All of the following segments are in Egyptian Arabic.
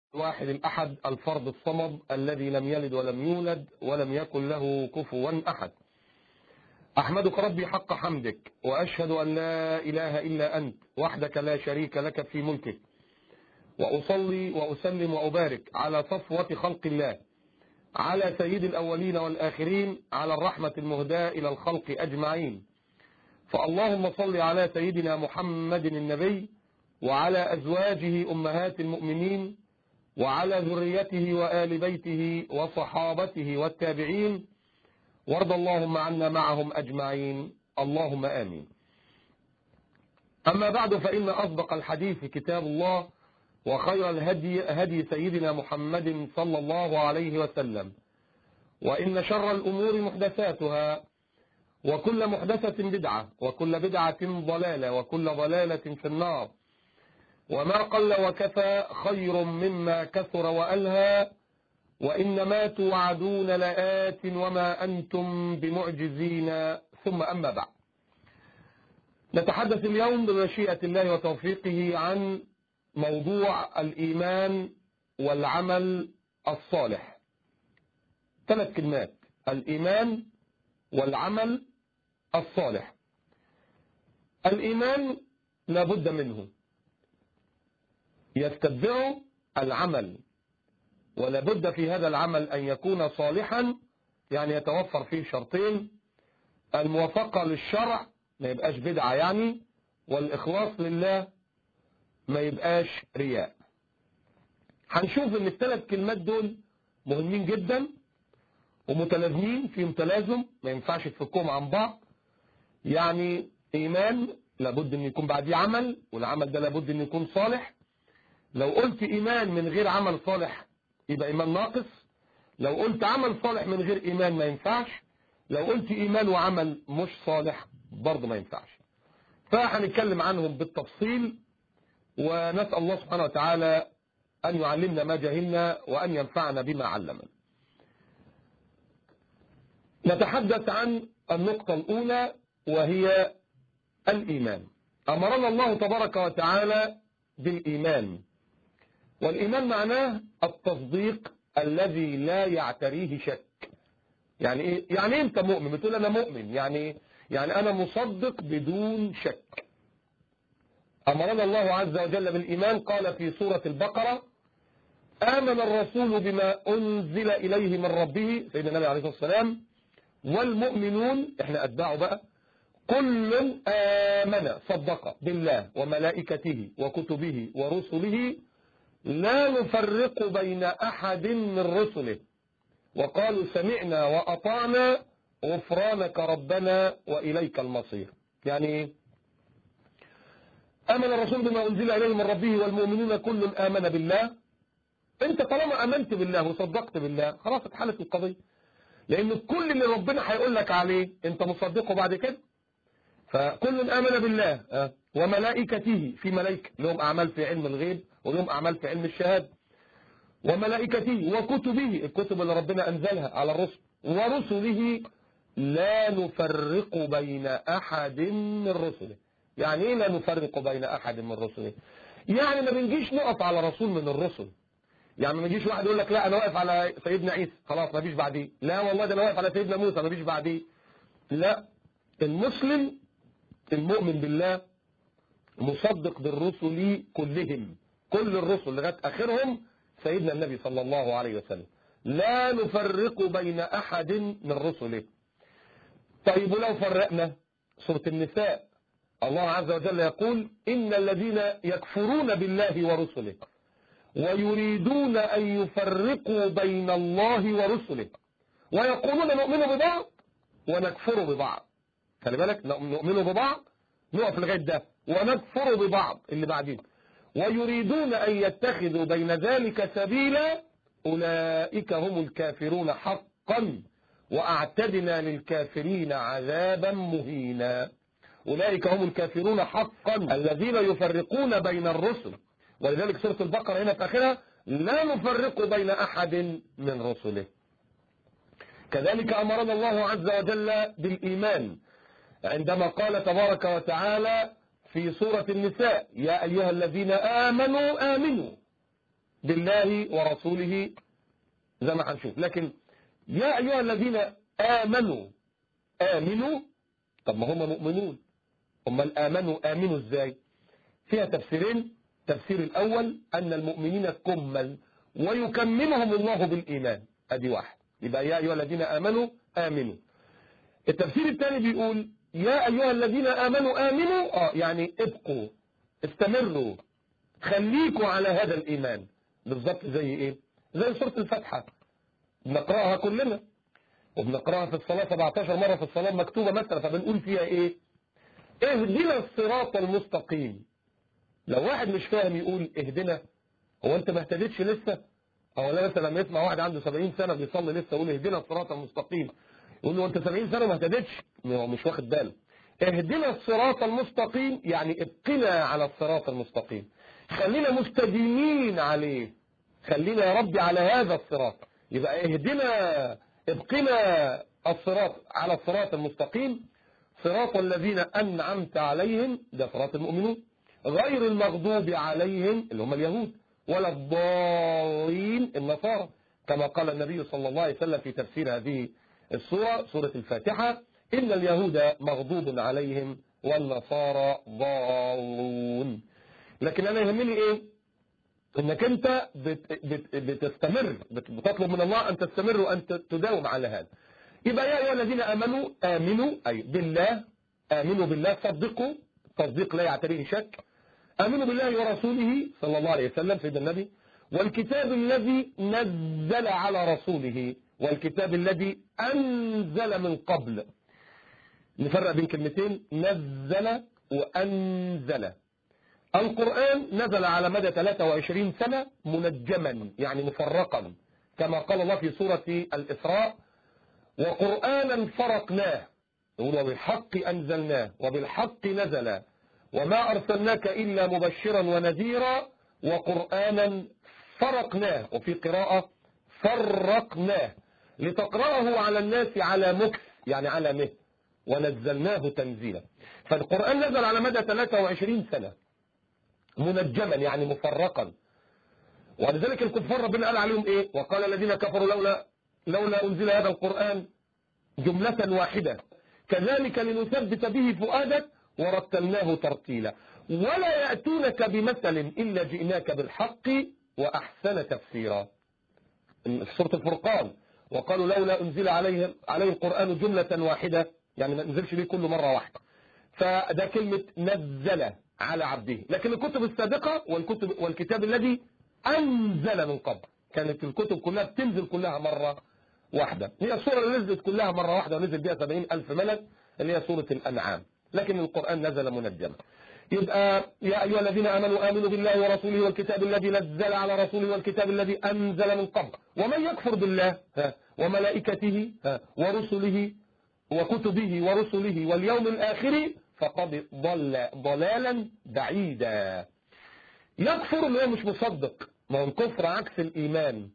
الواحد الأحد الفرد الصمد الذي لم يلد ولم يولد ولم يكن له كفوا أحد أحمدك ربي حق حمدك وأشهد أن لا إله إلا أنت وحدك لا شريك لك في ملكك وأصلي وأسلم وأبارك على صفوة خلق الله على سيد الأولين والآخرين على الرحمة المهداة إلى الخلق أجمعين فاللهم صل على سيدنا محمد النبي وعلى أزواجه أمهات المؤمنين وعلى ذريته وآل بيته وصحابته والتابعين وارض اللهم عنا معهم أجمعين اللهم آمين أما بعد فإن أصدق الحديث كتاب الله وخير الهدي هدي سيدنا محمد صلى الله عليه وسلم وإن شر الأمور محدثاتها وكل محدثة بدعة وكل بدعة ضلالة وكل ضلالة في النار وما قل وكفى خير مما كثر وألهى وإنما توعدون لآت وما أنتم بمعجزين ثم أما بعد نتحدث اليوم بمشيئة الله وتوفيقه عن موضوع الإيمان والعمل الصالح ثلاث كلمات الإيمان والعمل الصالح الإيمان لابد منه يتبع العمل ولابد في هذا العمل أن يكون صالحا يعني يتوفر فيه شرطين الموافقة للشرع ما يبقاش بدعة يعني والإخلاص لله ما يبقاش رياء هنشوف ان الثلاث كلمات دول مهمين جدا ومتلازمين فيهم تلازم ما ينفعش تفكهم عن بعض يعني ايمان لابد ان يكون بعديه عمل والعمل ده لابد ان يكون صالح لو قلت ايمان من غير عمل صالح يبقى ايمان ناقص لو قلت عمل صالح من غير ايمان ما ينفعش لو قلت ايمان وعمل مش صالح برضه ما ينفعش فهنتكلم عنهم بالتفصيل ونسأل الله سبحانه وتعالى أن يعلمنا ما جهلنا وأن ينفعنا بما علمنا نتحدث عن النقطة الأولى وهي الإيمان أمرنا الله تبارك وتعالى بالإيمان والإيمان معناه التصديق الذي لا يعتريه شك يعني إيه؟ يعني إيه أنت مؤمن بتقول أنا مؤمن يعني يعني أنا مصدق بدون شك أمرنا الله عز وجل بالإيمان قال في سورة البقرة آمن الرسول بما أنزل إليه من ربه سيدنا النبي عليه الصلاة والسلام والمؤمنون احنا أتباعه بقى كل آمن صدق بالله وملائكته وكتبه ورسله لا نفرق بين أحد من رسله وقالوا سمعنا وأطعنا غفرانك ربنا وإليك المصير يعني ايه آمن الرسول بما أنزل إليه من ربه والمؤمنون كل آمن بالله أنت طالما آمنت بالله وصدقت بالله خلاص اتحلت القضية لأن كل اللي ربنا هيقول لك عليه أنت مصدقه بعد كده فكل آمن بالله وملائكته في ملائكة لهم أعمال في علم الغيب ولهم أعمال في علم الشهادة وملائكته وكتبه الكتب اللي ربنا أنزلها على الرسل ورسله لا نفرق بين أحد من رسله يعني ايه لا نفرق بين احد من رسله يعني ما بنجيش نقف على رسول من الرسل يعني ما يجيش واحد يقول لك لا انا واقف على سيدنا عيسى خلاص ما فيش بعديه لا والله ده انا واقف على سيدنا موسى ما فيش بعديه لا المسلم المؤمن بالله مصدق بالرسل كلهم كل الرسل لغايه اخرهم سيدنا النبي صلى الله عليه وسلم لا نفرق بين احد من رسله طيب ولو فرقنا سوره النساء الله عز وجل يقول إن الذين يكفرون بالله ورسله ويريدون أن يفرقوا بين الله ورسله ويقولون نؤمن ببعض ونكفر ببعض خلي بالك نؤمن ببعض نقف لغاية ده ونكفر ببعض اللي بعدين ويريدون أن يتخذوا بين ذلك سبيلا أولئك هم الكافرون حقا وأعتدنا للكافرين عذابا مهينا أولئك هم الكافرون حقا الذين يفرقون بين الرسل ولذلك سورة البقرة هنا في آخرها لا نفرق بين أحد من رسله كذلك أمرنا الله عز وجل بالإيمان عندما قال تبارك وتعالى في سورة النساء يا أيها الذين آمنوا آمنوا بالله ورسوله زي ما هنشوف لكن يا أيها الذين آمنوا آمنوا طب ما هم مؤمنون هم آمنوا آمنوا ازاي فيها تفسيرين التفسير الأول أن المؤمنين كمل ويكملهم الله بالإيمان أدي واحد يبقى يا أيها الذين آمنوا آمنوا التفسير الثاني بيقول يا أيها الذين آمنوا آمنوا آه يعني ابقوا استمروا خليكوا على هذا الإيمان بالظبط زي إيه زي سورة الفاتحة بنقرأها كلنا وبنقرأها في الصلاة 17 مرة في الصلاة مكتوبة مثلا فبنقول فيها إيه اهدنا الصراط المستقيم لو واحد مش فاهم يقول اهدنا هو انت ما اهتديتش لسه هو لا مثلا لما يسمع واحد عنده 70 سنة بيصلي لسه يقول اهدنا الصراط المستقيم يقول له انت 70 سنة ما اهتديتش هو مش واخد باله اهدنا الصراط المستقيم يعني ابقنا على الصراط المستقيم خلينا مستديمين عليه خلينا يا ربي على هذا الصراط يبقى اهدنا ابقنا الصراط على الصراط المستقيم صراط الذين أنعمت عليهم ده صراط المؤمنون غير المغضوب عليهم اللي هم اليهود ولا الضالين النصارى كما قال النبي صلى الله عليه وسلم في تفسير هذه السورة سورة الفاتحة إن اليهود مغضوب عليهم والنصارى ضالون لكن أنا يهمني إيه انك انت بت بت بتستمر بت بتطلب من الله ان تستمر وان تداوم على هذا يبقى يا ايها الذين امنوا امنوا اي بالله امنوا بالله صدقوا تصديق لا يعتريه شك امنوا بالله ورسوله صلى الله عليه وسلم سيدنا النبي والكتاب الذي نزل على رسوله والكتاب الذي انزل من قبل نفرق بين كلمتين نزل وانزل القرآن نزل على مدى 23 سنة منجما يعني مفرقا كما قال الله في سورة الإسراء وقرآنا فرقناه يقول وبالحق أنزلناه وبالحق نزل وما أرسلناك إلا مبشرا ونذيرا وقرآنا فرقناه وفي قراءة فرقناه لتقرأه على الناس على مكس يعني على مه ونزلناه تنزيلا فالقرآن نزل على مدى 23 سنة منجما يعني مفرقا ولذلك الكفار ربنا قال عليهم ايه وقال الذين كفروا لولا لولا انزل هذا القرآن جملة واحدة كذلك لنثبت به فؤادك ورتلناه ترتيلا ولا يأتونك بمثل إلا جئناك بالحق وأحسن تفسيرا سورة الفرقان وقالوا لولا أنزل عليه عليه القرآن جملة واحدة يعني ما نزلش ليه كل مرة واحدة فده كلمة نزل على عبده لكن الكتب السابقة والكتب والكتاب الذي أنزل من قبل كانت الكتب كلها بتنزل كلها مرة واحدة هي السورة اللي نزلت كلها مرة واحدة ونزل بها سبعين ألف ملك اللي هي سورة الأنعام لكن القرآن نزل منجما يبقى يا أيها الذين آمنوا آمنوا بالله ورسوله والكتاب الذي نزل على رسوله والكتاب الذي أنزل من قبل ومن يكفر بالله ها وملائكته ها ورسله وكتبه ورسله واليوم الآخر فقد ضل ضلالا بعيدا يكفر اللي هو مش مصدق ما هو الكفر عكس الإيمان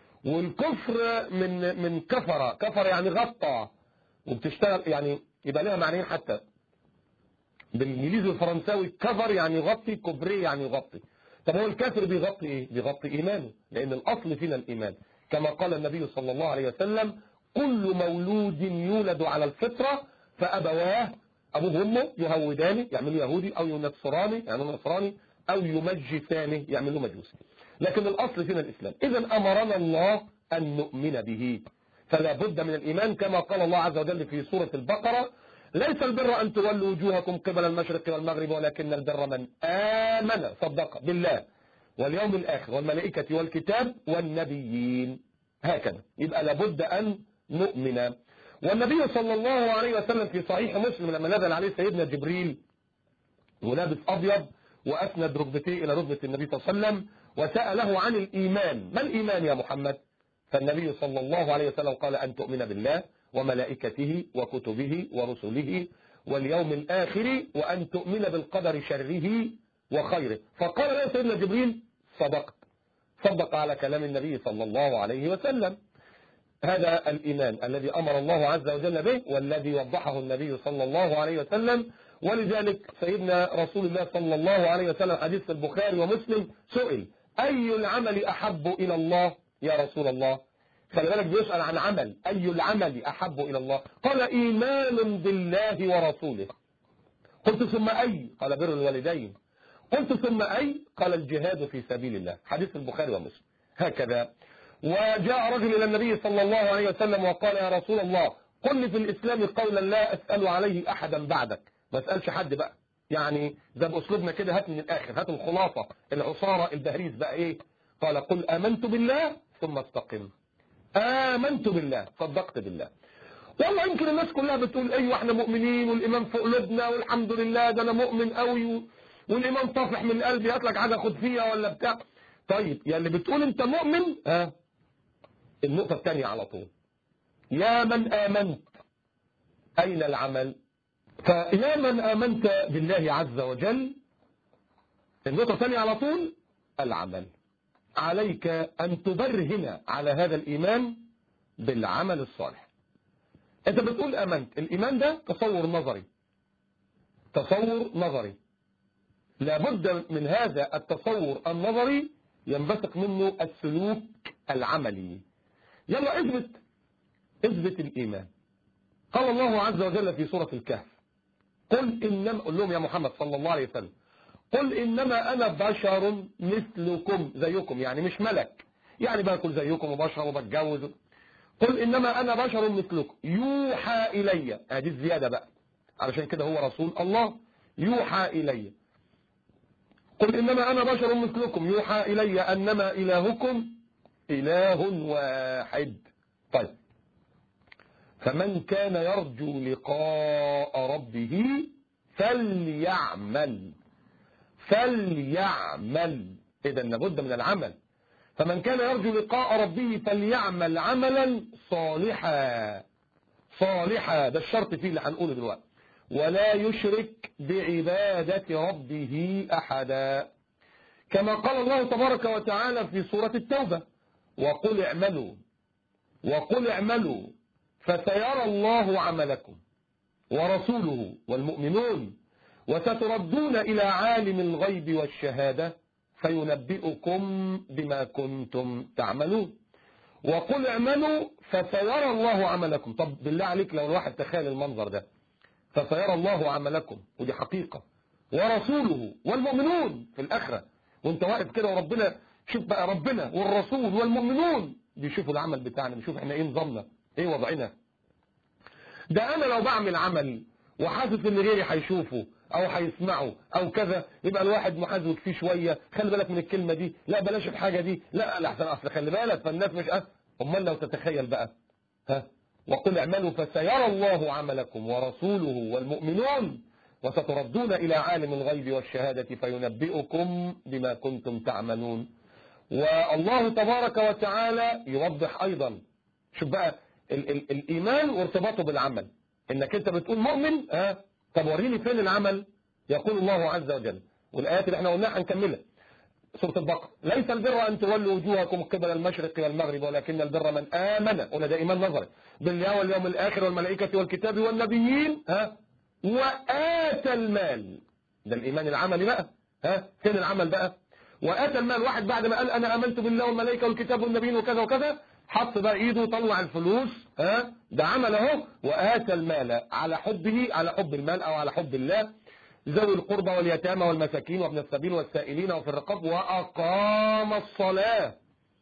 والكفر من من كفر كفر يعني غطى وبتشتغل يعني يبقى لها معنيين حتى بالانجليزي والفرنساوي كفر يعني يغطي كوبري يعني يغطي طب هو الكافر بيغطي ايه بيغطي ايمانه لان الاصل فينا الايمان كما قال النبي صلى الله عليه وسلم كل مولود يولد على الفطرة فأبواه أبوه وأمه يهوداني يعملوا يهودي أو ينصراني يعني نصراني أو يمجساني يعملوا مجوسي لكن الأصل فينا الإسلام إذا أمرنا الله أن نؤمن به فلا بد من الإيمان كما قال الله عز وجل في سورة البقرة ليس البر أن تولوا وجوهكم قبل المشرق والمغرب ولكن البر من آمن صدق بالله واليوم الآخر والملائكة والكتاب والنبيين هكذا يبقى لابد أن نؤمن والنبي صلى الله عليه وسلم في صحيح مسلم لما نزل عليه سيدنا جبريل ولابس أبيض وأسند ركبتيه إلى ركبة النبي صلى الله عليه وسلم وسأله عن الإيمان ما الإيمان يا محمد فالنبي صلى الله عليه وسلم قال أن تؤمن بالله وملائكته وكتبه ورسله واليوم الآخر وأن تؤمن بالقدر شره وخيره فقال له سيدنا جبريل صدقت صدق على كلام النبي صلى الله عليه وسلم هذا الإيمان الذي أمر الله عز وجل به والذي وضحه النبي صلى الله عليه وسلم ولذلك سيدنا رسول الله صلى الله عليه وسلم حديث البخاري ومسلم سئل أي العمل أحب إلى الله يا رسول الله خلي بالك بيسأل عن عمل أي العمل أحب إلى الله قال إيمان بالله ورسوله قلت ثم أي قال بر الوالدين قلت ثم أي قال الجهاد في سبيل الله حديث البخاري ومسلم هكذا وجاء رجل إلى النبي صلى الله عليه وسلم وقال يا رسول الله قل لي في الإسلام قولا لا أسأل عليه أحدا بعدك ما أسألش حد بقى يعني ده بأسلوبنا كده هات من الآخر هات الخلاصة العصارة البهريز بقى إيه قال قل آمنت بالله ثم استقم آمنت بالله صدقت بالله والله يمكن الناس كلها بتقول ايوه احنا مؤمنين والايمان في قلوبنا والحمد لله ده انا مؤمن قوي والايمان طافح من قلبي هات لك حاجه خد فيها ولا بتاع طيب يا اللي بتقول انت مؤمن ها النقطه الثانيه على طول يا من امنت اين العمل فيا من امنت بالله عز وجل النقطه الثانيه على طول العمل عليك ان تبرهن على هذا الايمان بالعمل الصالح انت بتقول امنت الايمان ده تصور نظري تصور نظري لابد من هذا التصور النظري ينبثق منه السلوك العملي يلا اثبت اثبت الايمان قال الله عز وجل في سورة الكهف قل انما قل لهم يا محمد صلى الله عليه وسلم قل انما انا بشر مثلكم زيكم يعني مش ملك يعني باكل زيكم وبشرب وبتجوز قل إنما أنا بشر مثلكم يوحى إلي هذه الزيادة بقى علشان كده هو رسول الله يوحى إلي قل إنما أنا بشر مثلكم يوحى إلي أنما إلهكم إله واحد طيب فمن كان يرجو لقاء ربه فليعمل فليعمل إذا لابد من العمل فمن كان يرجو لقاء ربه فليعمل عملا صالحا صالحا ده الشرط فيه اللي هنقوله دلوقتي ولا يشرك بعبادة ربه أحدا كما قال الله تبارك وتعالى في سورة التوبة وقل اعملوا وقل اعملوا فسيرى الله عملكم ورسوله والمؤمنون وستردون إلى عالم الغيب والشهادة فينبئكم بما كنتم تعملون وقل اعملوا فسيرى الله عملكم طب بالله عليك لو الواحد تخيل المنظر ده فسيرى الله عملكم ودي حقيقة ورسوله والمؤمنون في الآخرة وانت واقف كده وربنا شوف بقى ربنا والرسول والمؤمنون بيشوفوا العمل بتاعنا بيشوف احنا ايه نظامنا ايه وضعنا ده انا لو بعمل عمل وحاسس ان غيري هيشوفه او هيسمعه او كذا يبقى الواحد محزوج فيه شوية خلي بالك من الكلمة دي لا بلاش الحاجة دي لا لا احسن اصل خلي بالك فالناس مش أه امال لو تتخيل بقى ها وقل اعملوا فسيرى الله عملكم ورسوله والمؤمنون وستردون الى عالم الغيب والشهادة فينبئكم بما كنتم تعملون والله تبارك وتعالى يوضح ايضا شوف بقى ال ال الايمان وارتباطه بالعمل انك انت بتقول مؤمن ها طب وريني فين العمل يقول الله عز وجل والآيات اللي احنا قلناها هنكملها سورة البقرة ليس البر أن تولوا وجوهكم قبل المشرق والمغرب ولكن البر من آمن قلنا ده إيمان نظري بالله واليوم الآخر والملائكة والكتاب والنبيين ها وآتى المال ده الإيمان العملي بقى ها فين العمل بقى وآتى المال واحد بعد ما قال أنا آمنت بالله والملائكة والكتاب والنبيين وكذا وكذا حط بقى ايده طلع الفلوس ها ده عمل اهو وآتى المال على حبه على حب المال او على حب الله ذوي القربى واليتامى والمساكين وابن السبيل والسائلين وفي الرقاب وأقام الصلاة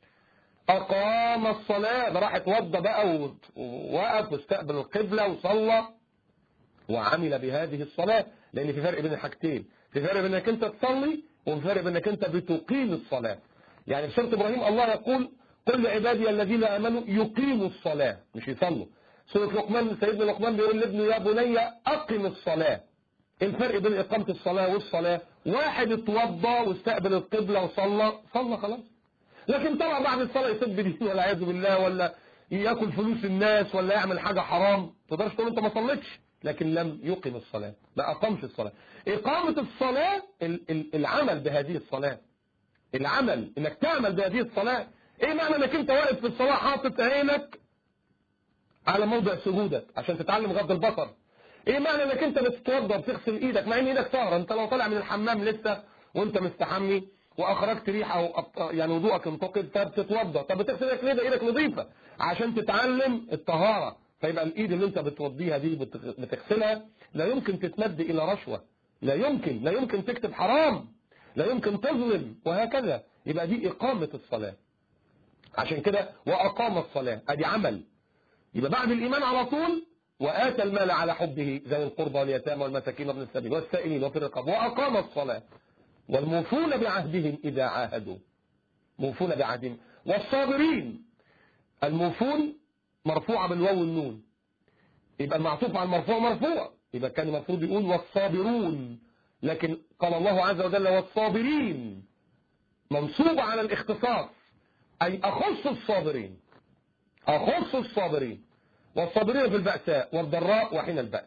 أقام الصلاة ده راح اتوضى بقى ووقف واستقبل القبلة وصلى وعمل بهذه الصلاة لأن في فرق بين الحاجتين في فرق بين انك انت تصلي وفي فرق بين انك انت بتقيم الصلاة يعني في سورة إبراهيم الله يقول قل لعبادي الذين آمنوا يقيموا الصلاة مش يصلوا سورة لقمان سيدنا لقمان بيقول لابنه يا بني أقم الصلاة الفرق بين إقامة الصلاة والصلاة واحد اتوضى واستقبل القبلة وصلى صلى خلاص لكن طبعا بعد الصلاة يسب دين والعياذ بالله ولا ياكل فلوس الناس ولا يعمل حاجة حرام تقدرش تقول انت ما صليتش لكن لم يقم الصلاة ما أقامش الصلاة إقامة الصلاة العمل بهذه الصلاة العمل انك تعمل بهذه الصلاة ايه معنى انك انت واقف في الصلاة حاطط عينك على موضع سجودك عشان تتعلم غض البصر ايه معنى انك انت بتتوضى بتغسل ايدك مع ان ايدك طاهره انت لو طالع من الحمام لسه وانت مستحمي واخرجت ريحه وأبط- يعني وضوءك انتقد فبتتوضا طب بتغسل ايدك ليه ده ايدك نظيفه عشان تتعلم الطهاره فيبقى الايد اللي انت بتوضيها دي بتغ- بتغسلها لا يمكن تتمد الى رشوه لا يمكن لا يمكن تكتب حرام لا يمكن تظلم وهكذا يبقى دي اقامه الصلاه عشان كده واقام الصلاه ادي عمل يبقى بعد الايمان على طول واتى المال على حبه ذوي القربى واليتامى والمساكين وابن السبيل والسائلين وفي الرقاب واقام الصلاه والموفون بعهدهم اذا عاهدوا موفون بعهدهم والصابرين الموفون مرفوعه بالواو والنون يبقى المعطوف على المرفوع مرفوع يبقى كان المفروض يقول والصابرون لكن قال الله عز وجل والصابرين منصوب على الاختصاص أي أخص الصابرين أخص الصابرين والصابرين في البأساء والضراء وحين البأس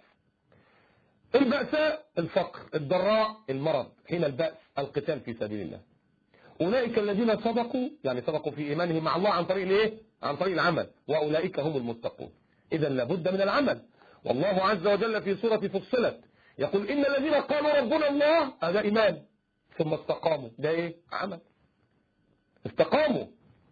البأساء الفقر الضراء المرض حين البأس القتال في سبيل الله أولئك الذين صدقوا يعني صدقوا في إيمانهم مع الله عن طريق الإيه؟ عن طريق العمل وأولئك هم المتقون إذا لابد من العمل والله عز وجل في سورة فصلت يقول إن الذين قالوا ربنا الله هذا إيمان ثم استقاموا ده إيه؟ عمل استقاموا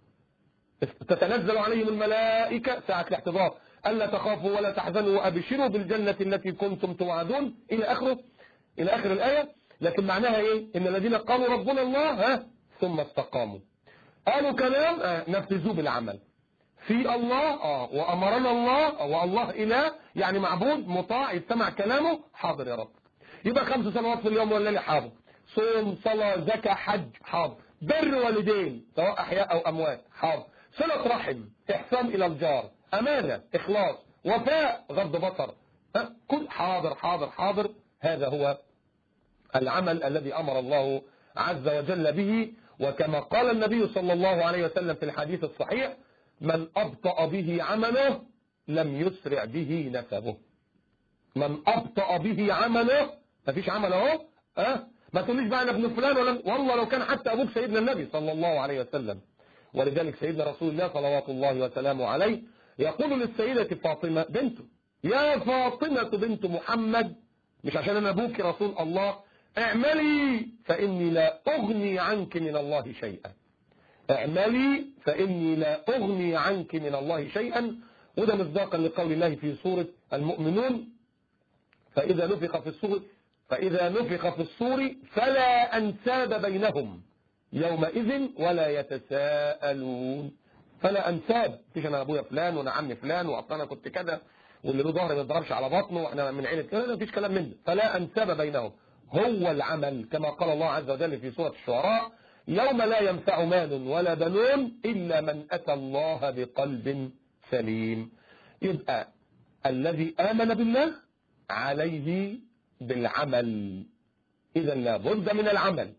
تتنزل عليهم الملائكة ساعة الاحتضار ألا تخافوا ولا تحزنوا وأبشروا بالجنة التي كنتم توعدون إلى آخره إلى آخر الآية لكن معناها إيه إن الذين قالوا ربنا الله ها ثم استقاموا قالوا كلام آه نفذوه بالعمل في الله آه وأمرنا الله آه والله إله يعني معبود مطاع يستمع كلامه حاضر يا رب يبقى خمس صلوات في اليوم والليلة حاضر صوم صلاة زكاة حج حاضر بر والدين سواء أحياء أو أموات حاضر صلة رحم إحسان إلى الجار أمانة إخلاص وفاء غض بصر ها؟ كل حاضر حاضر حاضر هذا هو العمل الذي أمر الله عز وجل به وكما قال النبي صلى الله عليه وسلم في الحديث الصحيح من أبطأ به عمله لم يسرع به نسبه من أبطأ به عمله مفيش عمل اهو أه؟ ما تقوليش بقى انا ابن فلان ولا والله لو كان حتى ابوك سيدنا النبي صلى الله عليه وسلم ولذلك سيدنا رسول الله صلوات الله وسلامه عليه يقول للسيدة فاطمة بنته يا فاطمة بنت محمد مش عشان انا ابوك رسول الله اعملي فاني لا اغني عنك من الله شيئا اعملي فاني لا اغني عنك من الله شيئا وده مصداقا لقول الله في سورة المؤمنون فإذا نفخ في الصور فإذا نفخ في الصور فلا أنساب بينهم يومئذ ولا يتساءلون فلا أنساب فيش أنا أبويا فلان وأنا عمي فلان وأصلا أنا كنت كذا واللي له ظهر ما يضربش على بطنه وإحنا من عيلة كذا مفيش كلام منه فلا أنساب بينهم هو العمل كما قال الله عز وجل في سورة الشعراء يوم لا ينفع مال ولا بنون إلا من أتى الله بقلب سليم يبقى الذي آمن بالله عليه بالعمل إذا لابد من العمل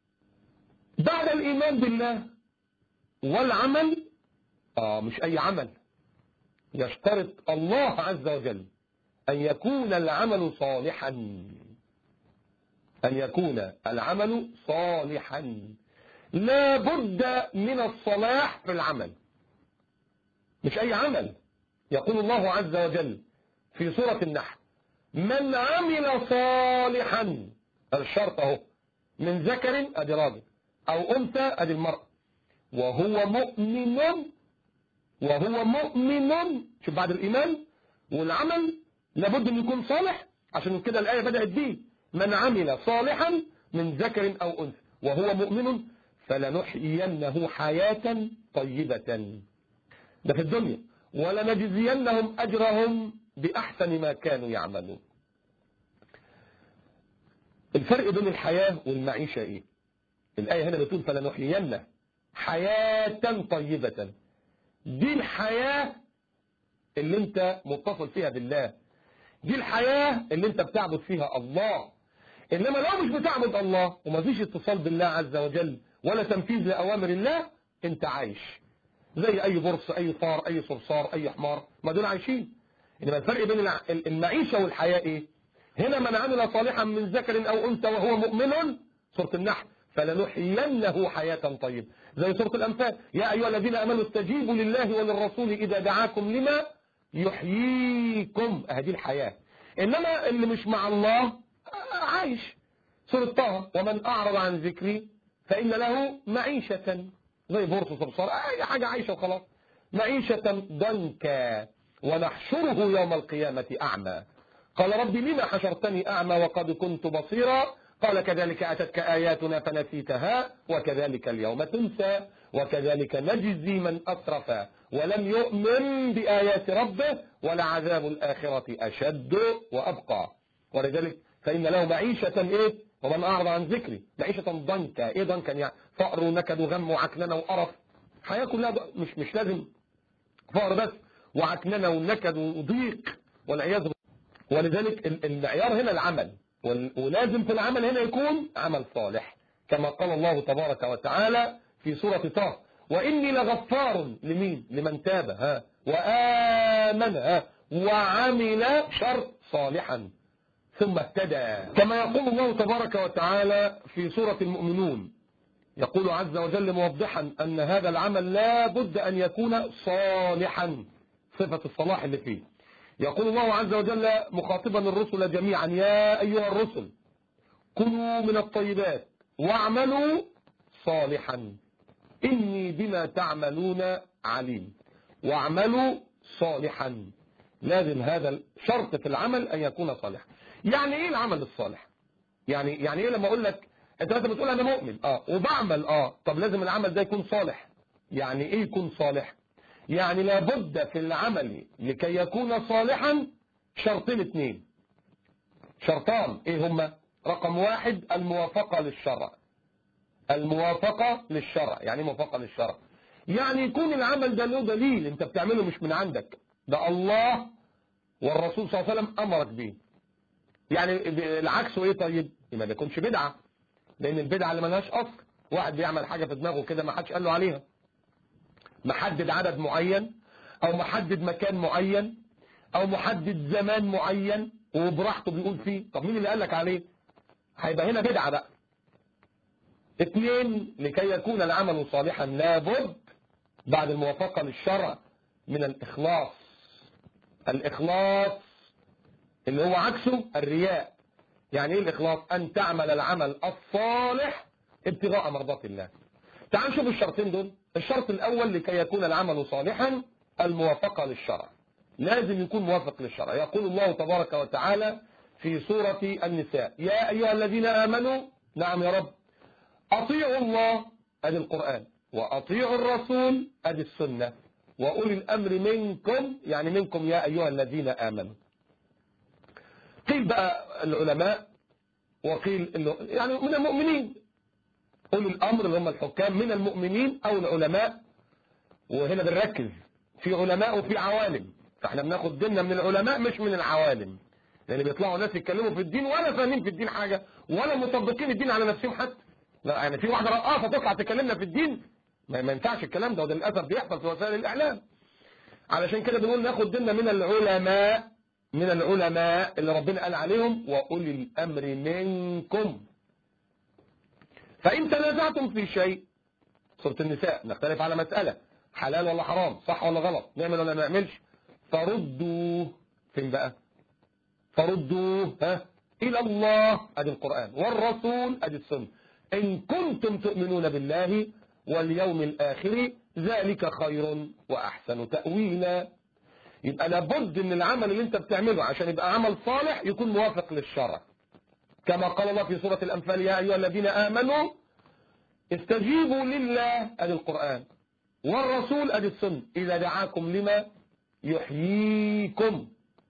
بعد الإيمان بالله والعمل آه مش أي عمل يشترط الله عز وجل أن يكون العمل صالحا أن يكون العمل صالحا لا بد من الصلاح في العمل مش أي عمل يقول الله عز وجل في سورة النحل من عمل صالحا الشرط اهو من ذكر ادي راجل او انثى ادي المرأة وهو مؤمن وهو مؤمن شوف بعد الايمان والعمل لابد ان يكون صالح عشان كده الايه بدات بيه من عمل صالحا من ذكر او انثى وهو مؤمن فلنحيينه حياه طيبه ده في الدنيا ولنجزينهم اجرهم بأحسن ما كانوا يعملون الفرق بين الحياة والمعيشة ايه الآية هنا بتقول فلنحيينه حياة طيبة دي الحياة اللي انت متصل فيها بالله دي الحياة اللي انت بتعبد فيها الله انما لو مش بتعبد الله ومفيش اتصال بالله عز وجل ولا تنفيذ لأوامر الله انت عايش زي اي برص اي فار اي صرصار اي حمار ما دول عايشين انما الفرق بين المعيشة والحياة ايه هنا من عمل صالحا من ذكر او انثى وهو مؤمن سورة النحل فلنحيينه حياة طيبة زي سورة الانفال يا ايها الذين امنوا استجيبوا لله وللرسول اذا دعاكم لما يحييكم هذه الحياة انما اللي مش مع الله عايش سورة طه ومن اعرض عن ذكري فإن له معيشة زي بورصة صرصار أي حاجة عايشة وخلاص معيشة ضنكا ونحشره يوم القيامة أعمى قال ربي لما حشرتني أعمى وقد كنت بصيرا قال كذلك أتتك آياتنا فنسيتها وكذلك اليوم تنسى وكذلك نجزي من أسرف ولم يؤمن بآيات ربه ولعذاب الآخرة أشد وأبقى ولذلك فإن له معيشة إيه ومن أعرض عن ذكري معيشة ضنكا إيه ضنكا يعني فقر ونكد وغم وعكننة وقرف حياة كلها ض- مش مش لازم فقر بس وعكننة ونكد وضيق والعياذ بالله ولذلك ال- المعيار هنا العمل وال- ولازم في العمل هنا يكون عمل صالح كما قال الله تبارك وتعالى في سورة طه وإني لغفار لمين لمن تاب ها وآمن ها وعمل شر صالحا ثم اهتدى كما يقول الله تبارك وتعالى في سورة المؤمنون يقول عز وجل موضحا أن هذا العمل لا بد أن يكون صالحا صفة الصلاح اللي فيه يقول الله عز وجل مخاطبا الرسل جميعا يا أيها الرسل كلوا من الطيبات واعملوا صالحا إني بما تعملون عليم واعملوا صالحا لازم هذا الشرط في العمل أن يكون صالحا يعني إيه العمل الصالح يعني يعني إيه لما أقول لك أنت مثلا بتقول أنا مؤمن آه وبعمل آه طب لازم العمل ده يكون صالح يعني إيه يكون صالح يعني لابد في العمل لكي يكون صالحا شرطين اثنين شرطان ايه هما رقم واحد الموافقة للشرع الموافقة للشرع يعني ايه موافقة للشرع يعني يكون العمل ده له دليل انت بتعمله مش من عندك ده الله والرسول صلى الله عليه وسلم امرك بيه يعني ب- العكس ايه طيب ما بيكونش بدعة لان البدعة اللي ملهاش اصل واحد بيعمل حاجة في دماغه كده ما حدش قال له عليها محدد عدد معين او محدد مكان معين او محدد زمان معين وبراحته بيقول فيه طب مين اللي قال لك عليه هيبقى هنا بدعة بقى اثنين لكي يكون العمل صالحا لابد بعد الموافقة للشرع من الاخلاص الاخلاص اللي هو عكسه الرياء يعني ايه الاخلاص ان تعمل العمل الصالح ابتغاء مرضات الله تعال نشوف الشرطين دول الشرط الأول لكي يكون العمل صالحا الموافقة للشرع لازم يكون موافق للشرع يقول الله تبارك وتعالى في سورة النساء يا أيها الذين آمنوا نعم يا رب أطيعوا الله أدي القرآن وأطيعوا الرسول أدي السنة وأولي الأمر منكم يعني منكم يا أيها الذين آمنوا قيل بقى العلماء وقيل إنه يعني من المؤمنين أولي الأمر اللي هم الحكام من المؤمنين أو العلماء وهنا بنركز في علماء وفي عوالم فاحنا بناخد ديننا من العلماء مش من العوالم لأن بيطلعوا ناس يتكلموا في الدين ولا فاهمين في الدين حاجة ولا مطبقين الدين على نفسهم حتى لا يعني في واحدة رقاصة تطلع تكلمنا في الدين ما ما ينفعش الكلام ده وده للأسف بيحصل في وسائل الإعلام علشان كده بنقول ناخد ديننا من العلماء من العلماء اللي ربنا قال عليهم وأولي الأمر منكم فإن تنازعتم في شيء سورة النساء نختلف على مسألة حلال ولا حرام صح ولا غلط نعمل ولا ما نعملش فردوا فين بقى فردوه ها إلى الله أدي القرآن والرسول أدي السنة إن كنتم تؤمنون بالله واليوم الآخر ذلك خير وأحسن تأويلا يبقى لابد ان العمل اللي انت بتعمله عشان يبقى عمل صالح يكون موافق للشرع كما قال الله في سورة الأنفال يا أيها الذين آمنوا استجيبوا لله أدي القرآن والرسول أدي السنة إذا دعاكم لما يحييكم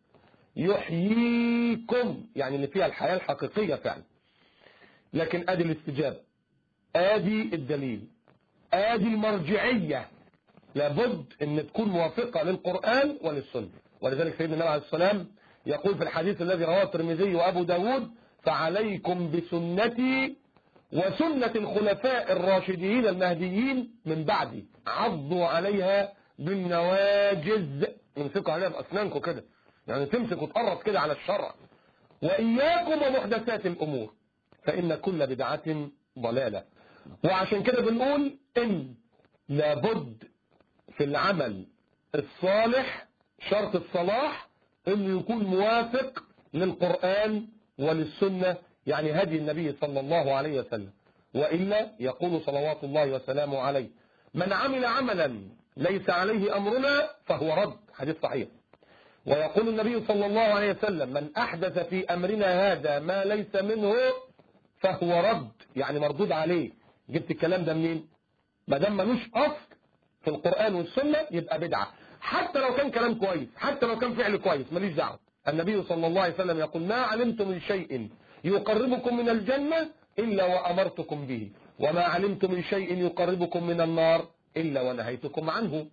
يحييكم يعني اللي فيها الحياة الحقيقية فعلا لكن أدي الاستجابة أدي الدليل أدي المرجعية لابد ان تكون موافقة للقرآن وللسنة ولذلك سيدنا النبي عليه السلام يقول في الحديث الذي رواه الترمذي وابو داود فعليكم بسنتي وسنة الخلفاء الراشدين المهديين من بعدي عضوا عليها بالنواجز يمسكوا عليها بأسنانكم كده يعني تمسك وتقرص كده على الشرع وإياكم ومحدثات الأمور فإن كل بدعة ضلالة وعشان كده بنقول إن لابد في العمل الصالح شرط الصلاح انه يكون موافق للقرآن وللسنة يعني هدي النبي صلى الله عليه وسلم وإلا يقول صلوات الله وسلامه عليه من عمل عملا ليس عليه أمرنا فهو رد حديث صحيح ويقول النبي صلى الله عليه وسلم من أحدث في أمرنا هذا ما ليس منه فهو رد يعني مردود عليه جبت الكلام ده منين ما دام ملوش أصل في القرآن والسنة يبقى بدعة حتى لو كان كلام كويس حتى لو كان فعل كويس ماليش دعوه النبي صلى الله عليه وسلم يقول ما علمت من شيء يقربكم من الجنة إلا وأمرتكم به وما علمت من شيء يقربكم من النار إلا ونهيتكم عنه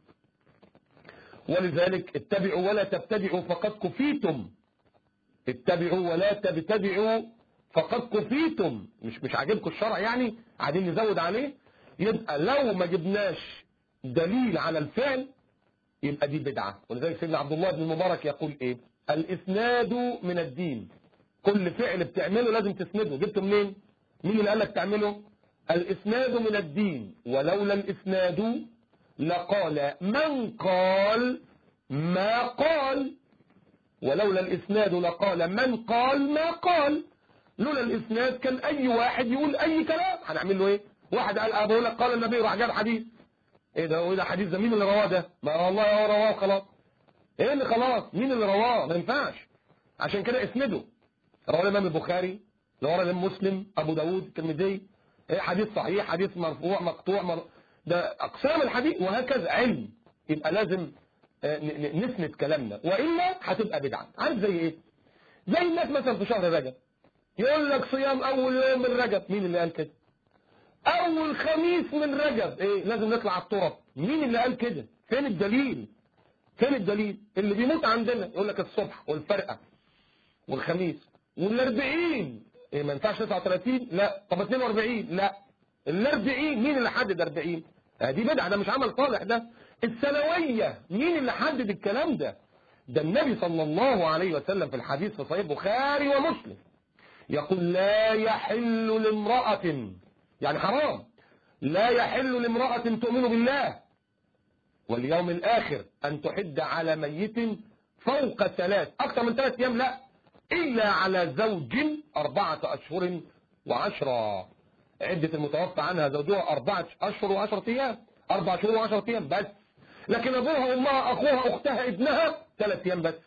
ولذلك اتبعوا ولا تبتدعوا فقد كفيتم اتبعوا ولا تبتدعوا فقد كفيتم مش مش عاجبكم الشرع يعني قاعدين نزود عليه يبقى لو ما جبناش دليل على الفعل يبقى دي بدعة ولذلك سيدنا عبد الله بن المبارك يقول ايه الاسناد من الدين كل فعل بتعمله لازم تسنده جبته منين مين اللي قال لك تعمله الاسناد من الدين ولولا الاسناد لقال من قال ما قال ولولا الاسناد لقال من قال ما قال لولا الاسناد كان اي واحد يقول اي كلام هنعمل له ايه واحد قال ابو لك قال النبي راح جاب حديث ايه ده هو ده حديث ده مين اللي رواه ده ما والله هو رواه خلاص ايه اللي خلاص مين اللي رواه ما ينفعش عشان كده اسنده رواه الامام البخاري رواه الامام مسلم ابو داود الترمذي ايه حديث صحيح حديث مرفوع مقطوع مر... ده اقسام الحديث وهكذا علم يبقى لازم نسند كلامنا والا هتبقى بدعه عارف زي ايه زي الناس مثلا في شهر رجب يقول لك صيام اول يوم من رجب مين اللي قال كده اول خميس من رجب ايه لازم نطلع على التراب مين اللي قال كده فين الدليل فين الدليل اللي بيموت عندنا يقول لك الصبح والفرقه والخميس والاربعين ايه ما ينفعش 39 لا طب 42 لا الاربعين مين اللي حدد 40 آه دي بدعه ده مش عمل صالح ده السنويه مين اللي حدد الكلام ده ده النبي صلى الله عليه وسلم في الحديث في صحيح البخاري ومسلم يقول لا يحل لامرأة يعني حرام لا يحل لامرأة تؤمن بالله واليوم الآخر أن تحد على ميت فوق ثلاث أكثر من ثلاث أيام لا إلا على زوج أربعة أشهر وعشرة عدة المتوفى عنها زوجها أربعة أشهر وعشرة أيام أربعة شهور وعشرة أيام بس لكن أبوها أمها أخوها أختها ابنها ثلاث أيام بس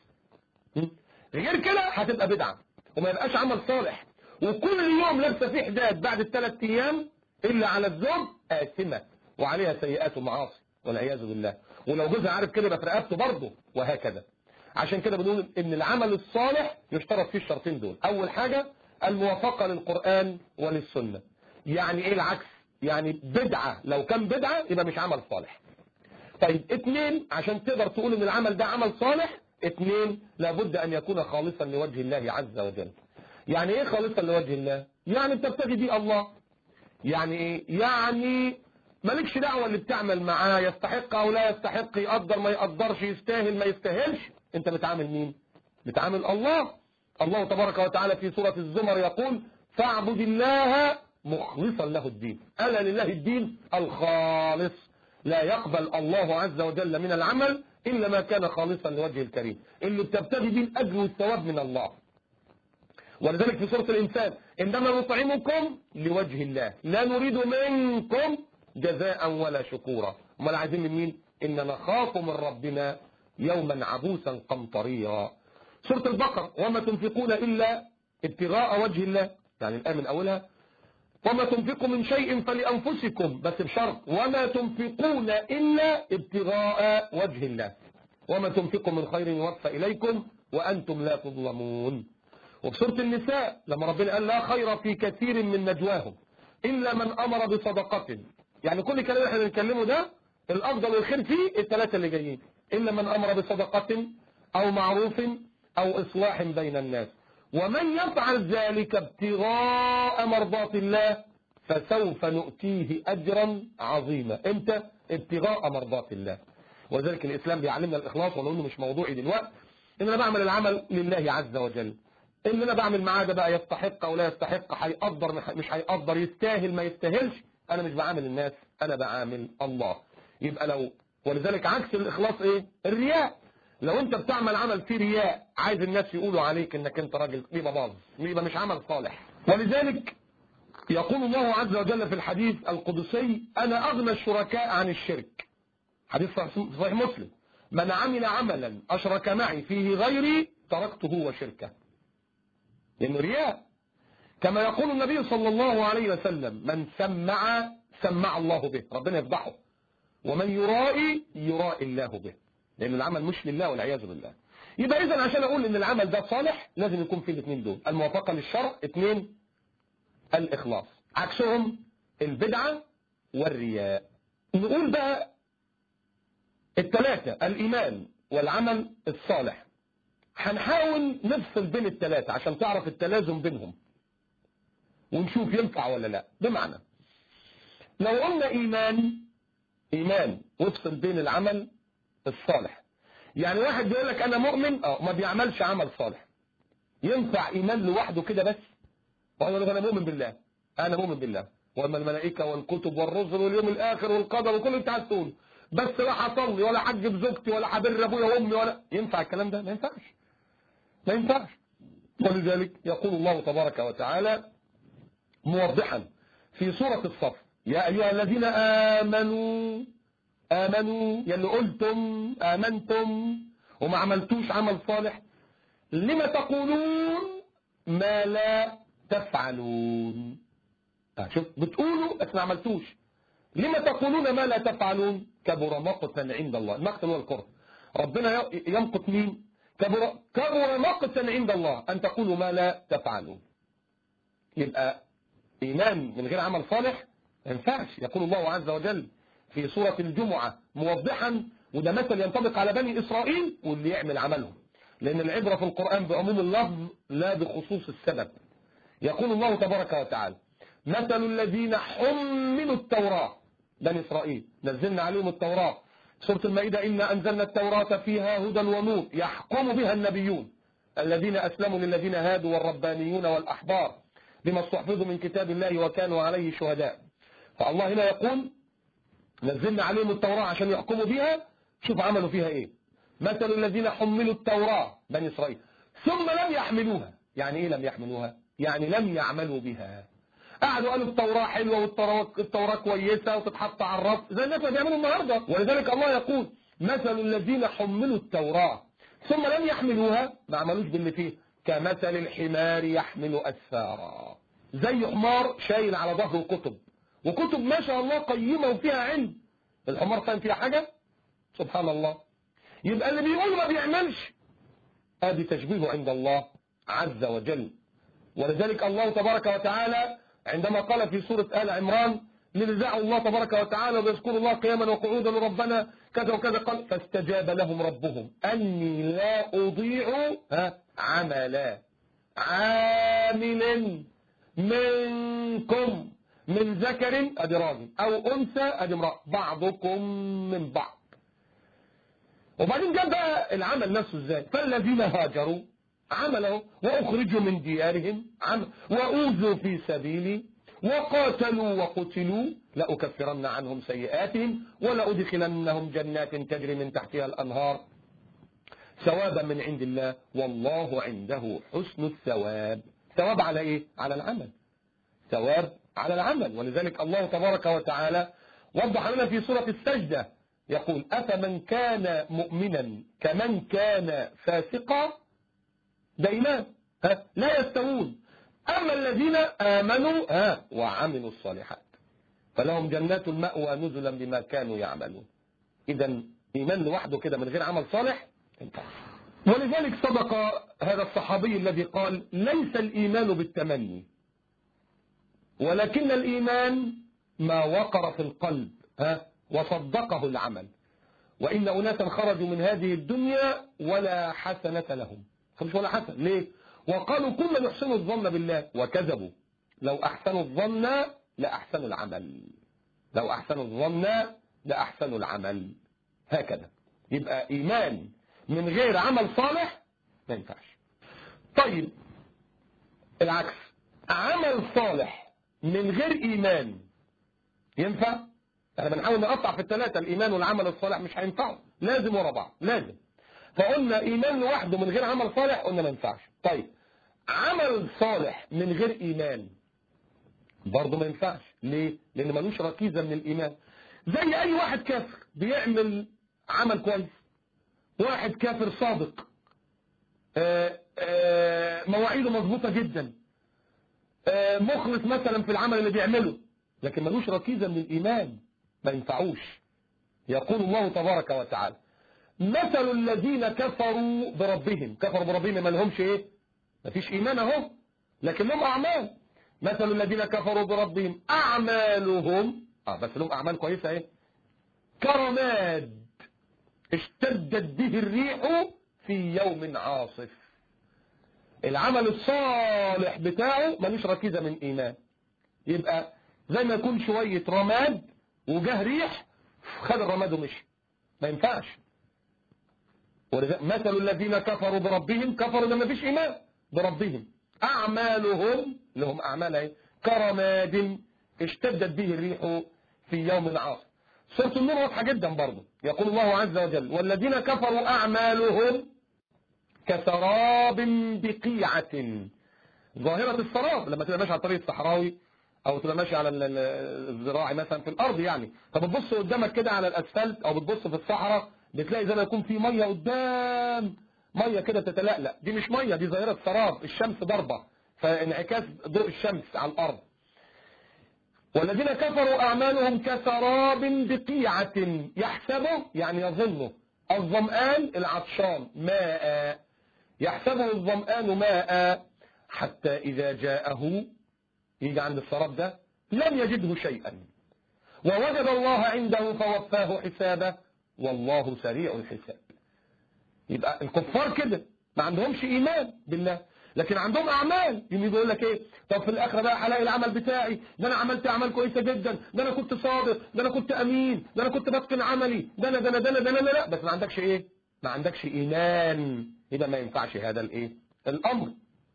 غير كده هتبقى بدعة وما يبقاش عمل صالح وكل يوم لابسه فيه حداد بعد الثلاث ايام الا على الزوج آثمة وعليها سيئات ومعاصي والعياذ بالله ولو جوزها عارف كده يبقى في رقبته برضه وهكذا عشان كده بنقول ان العمل الصالح يشترط فيه الشرطين دول اول حاجة الموافقة للقرآن وللسنة يعني ايه العكس يعني بدعة لو كان بدعة يبقى مش عمل صالح طيب اتنين عشان تقدر تقول ان العمل ده عمل صالح اتنين لابد ان يكون خالصا لوجه الله عز وجل يعني ايه خالصا لوجه الله يعني بتبتغي بيه الله يعني ايه يعني مالكش دعوة اللي بتعمل معاه يستحق او لا يستحق يقدر ما يقدرش يستاهل ما يستاهلش انت بتعامل مين بتعامل الله الله تبارك وتعالى في سورة الزمر يقول فاعبد الله مخلصا له الدين ألا لله الدين الخالص لا يقبل الله عز وجل من العمل إلا ما كان خالصا لوجه الكريم اللي بتبتغي به الأجر والثواب من الله ولذلك في سورة الإنسان إنما نطعمكم لوجه الله لا نريد منكم جزاء ولا شكورا امال عايزين من مين إن نخاف من ربنا يوما عبوسا قمطريا سورة البقرة وما تنفقون إلا ابتغاء وجه الله يعني الآن من أولها وما تنفقوا من شيء فلأنفسكم بس بشرط وما تنفقون إلا ابتغاء وجه الله وما تنفقوا من خير يوفى إليكم وأنتم لا تظلمون وفي سورة النساء لما ربنا قال لا خير في كثير من نجواهم إلا من أمر بصدقة يعني كل كلام احنا بنتكلمه ده الأفضل والخير فيه الثلاثة اللي جايين إلا من أمر بصدقة أو معروف أو إصلاح بين الناس ومن يفعل ذلك ابتغاء مرضات الله فسوف نؤتيه أجرا عظيما امتى ابتغاء مرضات الله وذلك الإسلام بيعلمنا الإخلاص ولو انه مش موضوعي دلوقتي إن أنا بعمل العمل لله عز وجل إن أنا بعمل معاه ده بقى يستحق أو لا يستحق هيقدر مش هيقدر يستاهل ما يستاهلش أنا مش بعامل الناس أنا بعامل الله يبقى لو ولذلك عكس الإخلاص إيه الرياء لو انت بتعمل عمل فيه رياء عايز الناس يقولوا عليك انك انت راجل يبقى باظ يبقى مش عمل صالح ولذلك يقول الله عز وجل في الحديث القدسي أنا أغنى الشركاء عن الشرك حديث صحيح مسلم من عمل عملا أشرك معي فيه غيري تركته وشركه لأنه رياء كما يقول النبي صلى الله عليه وسلم من سمع سمع الله به ربنا يفضحه ومن يرائي يرائي الله به لأن العمل مش لله والعياذ بالله يبقى إذا عشان أقول إن العمل ده صالح لازم يكون فيه الاثنين دول الموافقة للشرع اثنين الإخلاص عكسهم البدعة والرياء نقول بقى الثلاثة الإيمان والعمل الصالح هنحاول نفصل بين الثلاثة عشان تعرف التلازم بينهم ونشوف ينفع ولا لا بمعنى لو قلنا إيمان إيمان وافصل بين العمل الصالح يعني واحد بيقول لك أنا مؤمن أه ما بيعملش عمل صالح ينفع إيمان لوحده كده بس وأنا أقول لك أنا مؤمن بالله أنا مؤمن بالله وأما الملائكة والكتب والرسل واليوم الآخر والقدر وكل اللي أنت عايز تقوله بس لا هصلي ولا حجب زوجتي ولا حبر أبويا وأمي ولا ينفع الكلام ده ما ينفعش ما ينفعش ولذلك يقول الله تبارك وتعالى موضحا في سورة الصف يا أيها الذين آمنوا آمنوا يا اللي قلتم آمنتم وما عملتوش عمل صالح لما تقولون ما لا تفعلون آه شوف بتقولوا بس ما عملتوش لما تقولون ما لا تفعلون كبر مقتا عند الله المقت هو الكره ربنا يمقت مين كبر, كبر مقتا عند الله أن تقولوا ما لا تفعلون يبقى إيمان من غير عمل صالح ما ينفعش يقول الله عز وجل في سورة الجمعة موضحا وده مثل ينطبق على بني إسرائيل واللي يعمل عملهم لأن العبرة في القرآن بعموم اللفظ لا بخصوص السبب يقول الله تبارك وتعالى مثل الذين حملوا التوراة بني إسرائيل نزلنا عليهم التوراة سورة المائدة إنا أنزلنا التوراة فيها هدى ونور يحكم بها النبيون الذين أسلموا للذين هادوا والربانيون والأحبار بما استحفظوا من كتاب الله وكانوا عليه شهداء فالله هنا يقول نزلنا عليهم التوراة عشان يحكموا بها شوف عملوا فيها ايه مثل الذين حملوا التوراة بني إسرائيل ثم لم يحملوها يعني ايه لم يحملوها يعني لم يعملوا بها قعدوا قالوا التوراة حلوة والتوراة كويسة وتتحط على الرف زي الناس ما بيعملوا النهاردة ولذلك الله يقول مثل الذين حملوا التوراة ثم لم يحملوها ما عملوش باللي فيه كمثل الحمار يحمل أسفارا زي حمار شايل على ظهره كتب وكتب ما شاء الله قيمة وفيها علم الحمار فاهم فيها حاجة سبحان الله يبقى اللي بيقول ما بيعملش ادي تشبيه عند الله عز وجل ولذلك الله تبارك وتعالى عندما قال في سورة آل عمران لنزاع الله تبارك وتعالى ويذكر الله قياما وقعودا ربنا كذا وكذا قال فاستجاب لهم ربهم أني لا أضيع ها عملا عامل منكم من ذكر أدي راجل أو أنثى أدي امرأة بعضكم من بعض وبعدين جاب بقى العمل نفسه ازاي فالذين هاجروا عملوا وأخرجوا من ديارهم عمل وأوذوا في سبيلي وقاتلوا وقتلوا لأكفرن عنهم سيئاتهم ولأدخلنهم جنات تجري من تحتها الأنهار ثوابا من عند الله والله عنده حسن الثواب ثواب على ايه على العمل ثواب على العمل ولذلك الله تبارك وتعالى وضح لنا في سورة السجدة يقول أفمن كان مؤمنا كمن كان فاسقا ده إيمان ها لا يستوون أما الذين آمنوا ها وعملوا الصالحات فلهم جنات المأوى نزلا بما كانوا يعملون إذا إيمان لوحده كده من غير عمل صالح انتهى ولذلك صدق هذا الصحابي الذي قال ليس الإيمان بالتمني ولكن الإيمان ما وقر في القلب ها وصدقه العمل وإن أناسا خرجوا من هذه الدنيا ولا حسنة لهم خمس ولا حسن ليه وقالوا كنا نحسن الظن بالله وكذبوا لو أحسنوا الظن لأحسنوا العمل لو أحسنوا الظن لأحسنوا العمل هكذا يبقى إيمان من غير عمل صالح ما ينفعش طيب العكس عمل صالح من غير إيمان ينفع احنا بنحاول نقطع في الثلاثة الإيمان والعمل الصالح مش هينفعوا لازم ورا بعض لازم فقلنا إيمان لوحده من غير عمل صالح قلنا ما ينفعش طيب عمل صالح من غير إيمان برضه ما ينفعش ليه لان ملوش ركيزه من الايمان زي اي واحد كافر بيعمل عمل كويس واحد كافر صادق آه، آه، مواعيده مظبوطه جدا آه، مخلص مثلا في العمل اللي بيعمله لكن ملوش ركيزه من الايمان ما ينفعوش يقول الله تبارك وتعالى مثل الذين كفروا بربهم كفروا بربهم ما لهمش ايه مفيش ايمان اهو لكن لهم اعمال مثل الذين كفروا بربهم اعمالهم اه بس لهم اعمال كويسه ايه كرماد اشتدت به الريح في يوم عاصف العمل الصالح بتاعه ملوش ركيزه من ايمان يبقى زي ما يكون شويه رماد وجه ريح خد الرماد ومشي ما ينفعش ولذلك مثل الذين كفروا بربهم كفروا لما فيش ايمان بربهم اعمالهم لهم اعمال ايه كرماد اشتدت به الريح في يوم عاصف سورة النور واضحة جدا برضه يقول الله عز وجل والذين كفروا أعمالهم كسراب بقيعة ظاهرة السراب لما تبقى ماشي على الطريق الصحراوي او تبقى ماشي على ال- ال- الزراعي مثلا في الارض يعني فبتبص قدامك كده على الاسفلت او بتبص في الصحراء بتلاقي زي ما يكون في ميه قدام ميه كده تتلألأ دي مش ميه دي ظاهرة سراب الشمس ضربة فانعكاس ضوء الشمس على الارض والذين كفروا أعمالهم كسراب بقيعة يحسبه يعني يظنه الظمآن العطشان ماء يحسبه الظمآن ماء حتى إذا جاءه يجي عند السراب ده لم يجده شيئا ووجد الله عنده فوفاه حسابه والله سريع الحساب يبقى الكفار كده ما عندهمش إيمان بالله لكن عندهم اعمال يجي يقول لك ايه طب في الاخره بقى هلاقي العمل بتاعي ده انا عملت اعمال كويسه جدا ده انا كنت صادق ده انا كنت امين ده انا كنت بتقن عملي ده انا ده انا ده انا ده انا لا بس ما عندكش ايه ما عندكش ايمان يبقى ما ينفعش هذا الايه الامر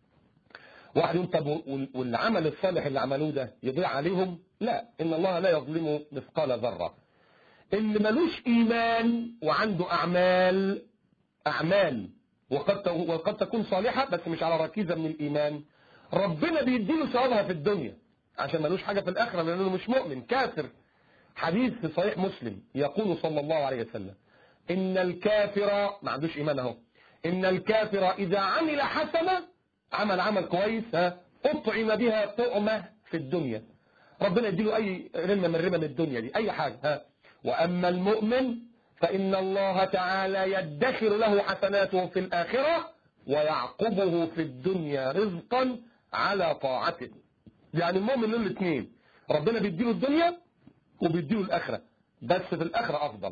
واحد يقول طب وال- والعمل الصالح اللي عملوه ده يضيع عليهم لا ان الله لا يظلم مثقال ذره اللي ملوش ايمان وعنده اعمال اعمال وقد ت- وقد تكون صالحة بس مش على ركيزة من الإيمان ربنا بيديله ثوابها في الدنيا عشان ملوش حاجة في الآخرة لأنه مش مؤمن كافر حديث في صحيح مسلم يقول صلى الله عليه وسلم إن الكافر ما عندوش إيمان أهو إن الكافر إذا عمل حسنة عمل عمل كويس ها أطعم بها طعمة في الدنيا ربنا يديله أي رمة من رمم الدنيا دي أي حاجة ها وأما المؤمن فإن الله تعالى يدخر له حسناته في الآخرة ويعقبه في الدنيا رزقا على طاعته يعني المؤمن له الاثنين ربنا بيديله الدنيا وبيديله الآخرة بس في الآخرة أفضل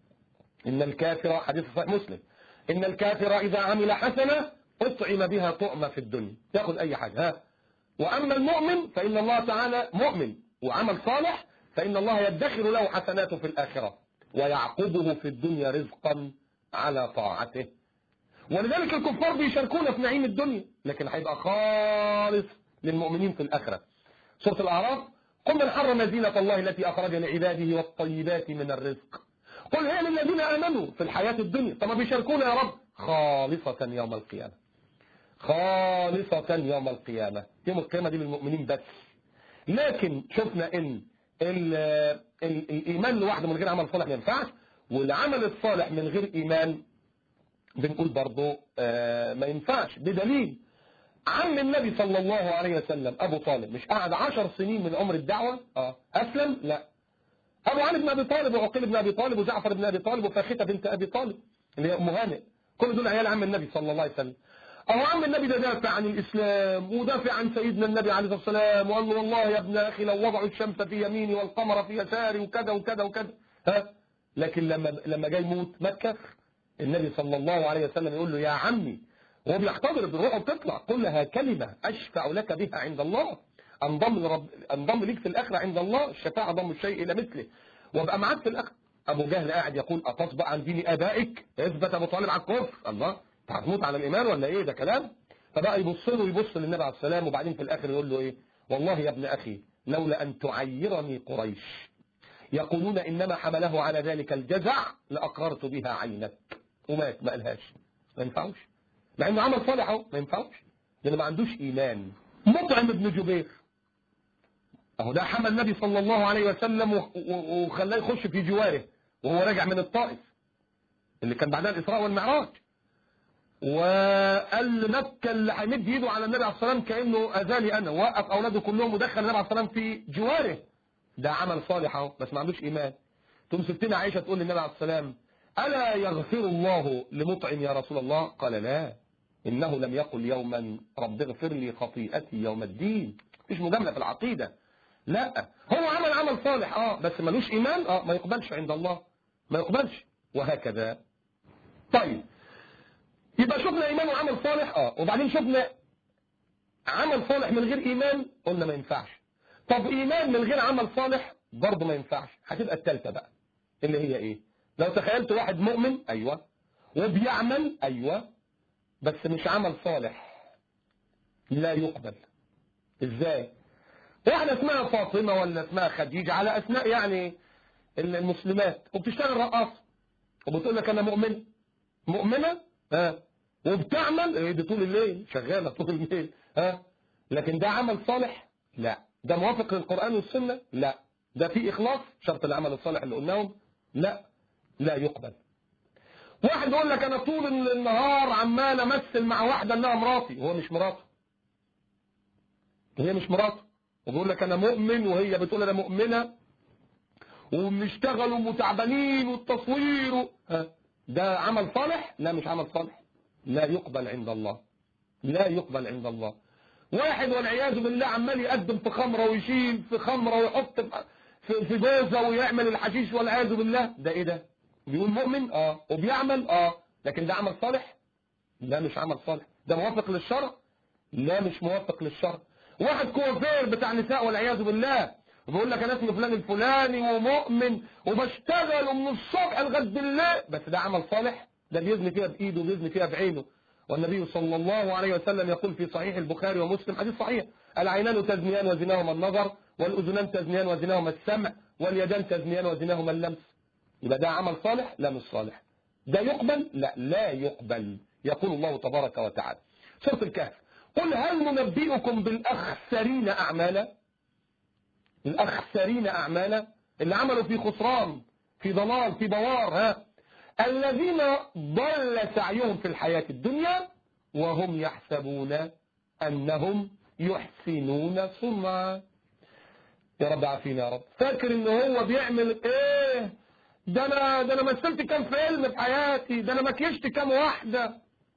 إن الكافر حديث صحيح مسلم إن الكافر إذا عمل حسنة أطعم بها طعمة في الدنيا ياخذ أي حاجة ها وأما المؤمن فإن الله تعالى مؤمن وعمل صالح فإن الله يدخر له حسناته في الآخرة ويعقبه في الدنيا رزقا على طاعته ولذلك الكفار بيشاركونا في نعيم الدنيا لكن هيبقى خالص للمؤمنين في الآخرة سورة الأعراف قل من حرم زينة الله التي أخرج لعباده والطيبات من الرزق قل هي للذين آمنوا في الحياة الدنيا طب ما بيشاركونا يا رب خالصة يوم القيامة خالصة يوم القيامة يوم القيامة دي للمؤمنين بس لكن شفنا ان ال ال الايمان لوحده من غير عمل صالح ما ينفعش والعمل الصالح من غير ايمان بنقول برضه آه ما ينفعش بدليل عم النبي صلى الله عليه وسلم ابو طالب مش قعد عشر سنين من عمر الدعوة اه اسلم لا ابو علي بن ابي طالب وعقيل بن ابي طالب وجعفر بن ابي طالب وفاخته بنت ابي طالب اللي هي ام هانئ كل دول عيال عم النبي صلى الله عليه وسلم أو عم النبي ده دافع عن الإسلام ودافع عن سيدنا النبي عليه الصلاة والسلام وقال له والله يا ابن أخي لو وضعوا الشمس في يميني والقمر في يساري وكذا وكذا وكذا ها لكن لما لما جاي يموت مات كفر النبي صلى الله عليه وسلم يقول له يا عمي وهو بيحتضر بروحه بتطلع قل لها كلمة أشفع لك بها عند الله انضم لرب انضم ليك في الآخرة عند الله الشفاعة ضم الشيء إلى مثله وابقى معاك في الآخرة أبو جهل قاعد يقول أتصبع عن دين آبائك اثبت أبو طالب على الكفر الله انت هتموت على الإيمان ولا إيه ده كلام فبقى يبص له ويبص للنبي عليه السلام وبعدين في الآخر يقول له إيه والله يا ابن أخي لولا أن تعيرني قريش يقولون إنما حمله على ذلك الجزع لأقررت بها عينك ومات ما قالهاش ما ينفعوش مع انه عمل صالح اهو ما ينفعوش لانه ما عندوش ايمان مطعم ابن جبير اهو ده حمل النبي صلى الله عليه وسلم و- و- وخلاه يخش في جواره وهو راجع من الطائف اللي كان بعدها الاسراء والمعراج وقال مكة اللي هيمد ايده على النبي عليه الصلاه والسلام كانه اذاني انا وقف اولاده كلهم ودخل النبي عليه الصلاه والسلام في جواره ده عمل صالح اهو بس ما عندوش ايمان تقوم ستنا عائشه تقول للنبي عليه الصلاه والسلام الا يغفر الله لمطعم يا رسول الله قال لا انه لم يقل يوما رب اغفر لي خطيئتي يوم الدين مفيش مجامله في العقيده لا هو عمل عمل صالح اه بس ملوش ايمان اه ما يقبلش عند الله ما يقبلش وهكذا طيب يبقى شفنا ايمان وعمل صالح اه وبعدين شفنا عمل صالح من غير ايمان قلنا ما ينفعش طب ايمان من غير عمل صالح برضه ما ينفعش هتبقى الثالثه بقى اللي هي ايه لو تخيلت واحد مؤمن ايوه وبيعمل ايوه بس مش عمل صالح لا يقبل ازاي واحدة اسمها فاطمة ولا اسمها خديجة على اسماء يعني المسلمات وبتشتغل رقاصة وبتقول لك انا مؤمن مؤمنة ها وبتعمل ايه دي طول الليل شغالة طول الليل ها لكن ده عمل صالح لا ده موافق للقرآن والسنة لا ده في إخلاص شرط العمل الصالح اللي قلناهم لا لا يقبل واحد يقول لك انا طول النهار عمال امثل مع واحده انها مراتي وهو مش مراته هي مش مراته وبيقول لك انا مؤمن وهي بتقول انا مؤمنه وبنشتغل ومتعبانين والتصوير و... ها ده عمل صالح لا مش عمل صالح لا يقبل عند الله لا يقبل عند الله واحد والعياذ بالله عمال يقدم في خمره ويشيل في خمره ويحط في في جوزه ويعمل الحشيش والعياذ بالله ده ايه ده بيقول مؤمن اه وبيعمل اه لكن ده عمل صالح لا مش عمل صالح ده موافق للشرع لا مش موافق للشرع واحد كوافير بتاع نساء والعياذ بالله بيقول لك انا اسمي فلان الفلاني ومؤمن وبشتغل ومن الصبح لغايه بالليل بس ده عمل صالح ده بيزني فيها بايده وبيزني فيها بعينه والنبي صلى الله عليه وسلم يقول في صحيح البخاري ومسلم حديث صحيح العينان تزنيان وزناهما النظر والاذنان تزنيان وزناهما السمع واليدان تزنيان وزناهما اللمس يبقى ده عمل صالح لا مش صالح ده يقبل لا لا يقبل يقول الله تبارك وتعالى سورة الكهف قل هل ننبئكم بالأخسرين أعمالا الأخسرين أعمالا اللي عملوا في خسران في ضلال في بوار ها الذين ضل سعيهم في الحياة الدنيا وهم يحسبون أنهم يحسنون صنعا يا رب عافينا يا رب فاكر ان هو بيعمل ايه ده انا ده انا مثلت كام فيلم في حياتي ده انا مكيشت كام واحده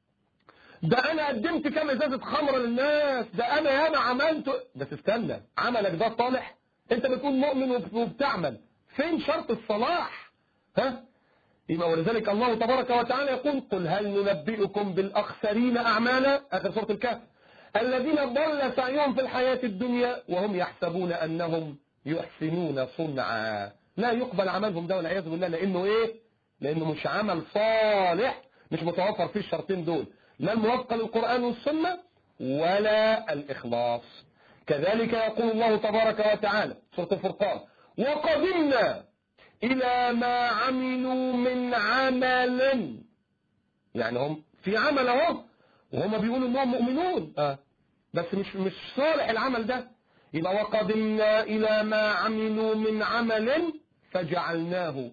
ده انا قدمت كام ازازه خمره للناس ده انا ياما عملت بس استنى عملك ده صالح انت بتكون مؤمن وبتعمل فين شرط الصلاح ها يبقى ولذلك الله تبارك وتعالى يقول قل هل ننبئكم بالاخسرين اعمالا اخر سوره الكهف الذين ضل سعيهم في الحياه الدنيا وهم يحسبون انهم يحسنون صنعا لا يقبل عملهم ده والعياذ بالله لانه ايه لانه مش عمل صالح مش متوفر فيه الشرطين دول لا الموافقه للقران والسنه ولا الاخلاص كذلك يقول الله تبارك وتعالى سوره الفرقان وقدمنا الى ما عملوا من عمل يعني هم في عمل اهو وهم بيقولوا انهم مؤمنون اه بس مش مش صالح العمل ده يبقى وقدمنا الى ما عملوا من عمل فجعلناه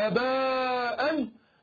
هباء